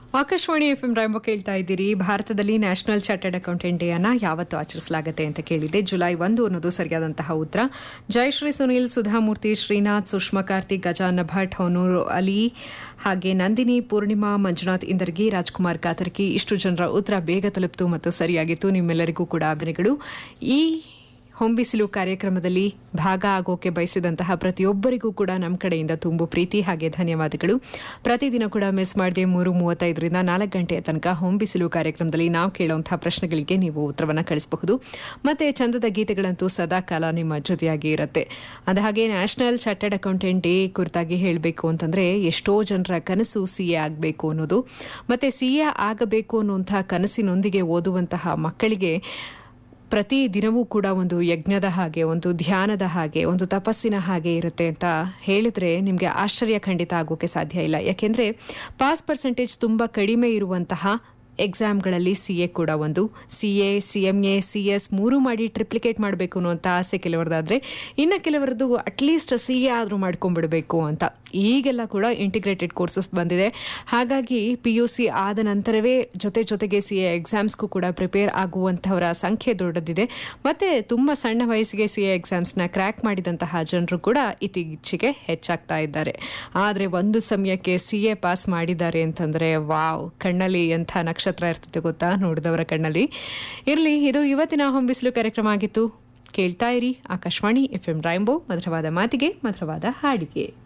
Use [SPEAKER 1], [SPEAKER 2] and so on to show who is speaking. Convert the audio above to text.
[SPEAKER 1] Akashvani F M ರಾಯಂಬ ಕೇಳ್ತಾ ಇದ್ದೀರಿ ಭಾರತದಲ್ಲಿ ನ್ಯಾಷನಲ್ ಚಾರ್ಟರ್ಡ್ ಅಕೌಂಟೆಂಟ್ ಡೇ ಅನ್ನ ಯಾವತ್ತು ಆಚರಿಸಲಾಗುತ್ತೆ ಅಂತ ಕೇಳಿದೆ ಜುಲೈ ಒಂದು ಅನ್ನೋದು ಸರಿಯಾದಂತಹ ಉತ್ತರ ಜಯಶ್ರೀ ಸುನೀಲ್ ಸುಧಾಮೂರ್ತಿ ಶ್ರೀನಾಥ್ ಸುಷ್ಮಾ ಕಾರ್ತಿಕ್ ಗಜಾನ ಭಟ್ ಹೊನೂರು ಅಲಿ ಹಾಗೆ ನಂದಿನಿ ಪೂರ್ಣಿಮಾ ಮಂಜುನಾಥ್ ಇಂದರ್ಗಿ ರಾಜ್ಕುಮಾರ್ ಕಾತರ್ಕಿ ಇಷ್ಟು ಜನರ ಉತ್ತರ ಬೇಗ ತಲುಪಿತು ಮತ್ತು ಸರಿಯಾಗಿತ್ತು ನಿಮ್ಮೆಲ್ಲರಿಗೂ ಕೂಡ ಅಭಿನಯಗಳು ಈ ಹೊಂಬಿಸಿಲು ಕಾರ್ಯಕ್ರಮದಲ್ಲಿ ಭಾಗ ಆಗೋಕೆ ಬಯಸಿದಂತಹ ಪ್ರತಿಯೊಬ್ಬರಿಗೂ ಕೂಡ ನಮ್ಮ ಕಡೆಯಿಂದ ತುಂಬು ಪ್ರೀತಿ ಹಾಗೆ ಧನ್ಯವಾದಗಳು ಪ್ರತಿದಿನ ಕೂಡ ಮಿಸ್ ಮಾಡದೆ ಮೂರು ಮೂವತ್ತೈದರಿಂದ ನಾಲ್ಕು ಗಂಟೆಯ ತನಕ ಹೊಂಬಿಸಿಲು ಕಾರ್ಯಕ್ರಮದಲ್ಲಿ ನಾವು ಕೇಳುವಂತಹ ಪ್ರಶ್ನೆಗಳಿಗೆ ನೀವು ಉತ್ತರವನ್ನು ಕಳಿಸಬಹುದು ಮತ್ತೆ ಚಂದದ ಗೀತೆಗಳಂತೂ ಸದಾ ಕಾಲ ನಿಮ್ಮ ಜೊತೆಯಾಗಿ ಇರುತ್ತೆ ಹಾಗೆ ನ್ಯಾಷನಲ್ ಚಾರ್ಟರ್ಡ್ ಅಕೌಂಟೆಂಟ್ ಡೇ ಕುರಿತಾಗಿ ಹೇಳಬೇಕು ಅಂತಂದ್ರೆ ಎಷ್ಟೋ ಜನರ ಕನಸು ಸಿಎ ಆಗಬೇಕು ಅನ್ನೋದು ಮತ್ತೆ ಸಿಎ ಆಗಬೇಕು ಅನ್ನುವಂತಹ ಕನಸಿನೊಂದಿಗೆ ಓದುವಂತಹ ಮಕ್ಕಳಿಗೆ ಪ್ರತಿ ದಿನವೂ ಕೂಡ ಒಂದು ಯಜ್ಞದ ಹಾಗೆ ಒಂದು ಧ್ಯಾನದ ಹಾಗೆ ಒಂದು ತಪಸ್ಸಿನ ಹಾಗೆ ಇರುತ್ತೆ ಅಂತ ಹೇಳಿದ್ರೆ ನಿಮಗೆ ಆಶ್ಚರ್ಯ ಖಂಡಿತ ಆಗೋಕೆ ಸಾಧ್ಯ ಇಲ್ಲ ಯಾಕೆಂದ್ರೆ ಪಾಸ್ ಪರ್ಸೆಂಟೇಜ್ ತುಂಬಾ ಕಡಿಮೆ ಇರುವಂತಹ ಎಕ್ಸಾಮ್ಗಳಲ್ಲಿ ಸಿ ಎ ಕೂಡ ಒಂದು C A C M A C S ಮೂರು ಮಾಡಿ ಟ್ರಿಪ್ಲಿಕೇಟ್ ಮಾಡಬೇಕು ಅನ್ನುವಂಥ ಆಸೆ ಕೆಲವರದಾದ್ರೆ ಇನ್ನು ಕೆಲವರದ್ದು ಅಟ್ಲೀಸ್ಟ್ ಸಿ ಎ ಆದರೂ ಮಾಡ್ಕೊಂಡ್ಬಿಡಬೇಕು ಅಂತ ಈಗೆಲ್ಲ ಕೂಡ ಇಂಟಿಗ್ರೇಟೆಡ್ ಕೋರ್ಸಸ್ ಬಂದಿದೆ ಹಾಗಾಗಿ ಪಿ ಯು ಸಿ ಆದ ನಂತರವೇ ಜೊತೆ ಜೊತೆಗೆ ಸಿ ಎ ಎಕ್ಸಾಮ್ಸ್ಗೂ ಕೂಡ ಪ್ರಿಪೇರ್ ಆಗುವಂಥವರ ಸಂಖ್ಯೆ ದೊಡ್ಡದಿದೆ ಮತ್ತೆ ತುಂಬ ಸಣ್ಣ ವಯಸ್ಸಿಗೆ ಸಿ ಎ ಎಕ್ಸಾಮ್ಸ್ನ ಕ್ರ್ಯಾಕ್ ಮಾಡಿದಂತಹ ಜನರು ಕೂಡ ಇತ್ತೀಚೆಗೆ ಹೆಚ್ಚಾಗ್ತಾ ಇದ್ದಾರೆ ಆದರೆ ಒಂದು ಸಮಯಕ್ಕೆ ಸಿ ಎ ಪಾಸ್ ಮಾಡಿದ್ದಾರೆ ಅಂತಂದ್ರೆ ವಾವ್ ಕಣ್ಣಲ್ಲಿ ಎಂಥ ನಕ್ಷತ್ರ ಇರ್ತದೆ ಗೊತ್ತಾ ನೋಡಿದವರ ಕಣ್ಣಲ್ಲಿ ಇರಲಿ ಇದು ಇವತ್ತಿನ ಹೊಂಬಿಸಿಲು ಕಾರ್ಯಕ್ರಮ ಆಗಿತ್ತು ಕೇಳ್ತಾ ಇರಿ ಆಕಾಶವಾಣಿ ಎಫ್ ಎಂ ರಾಯಂಬೋ ಮಧುರವಾದ ಮಾತಿಗೆ ಮಧುರವಾದ ಹಾಡಿಗೆ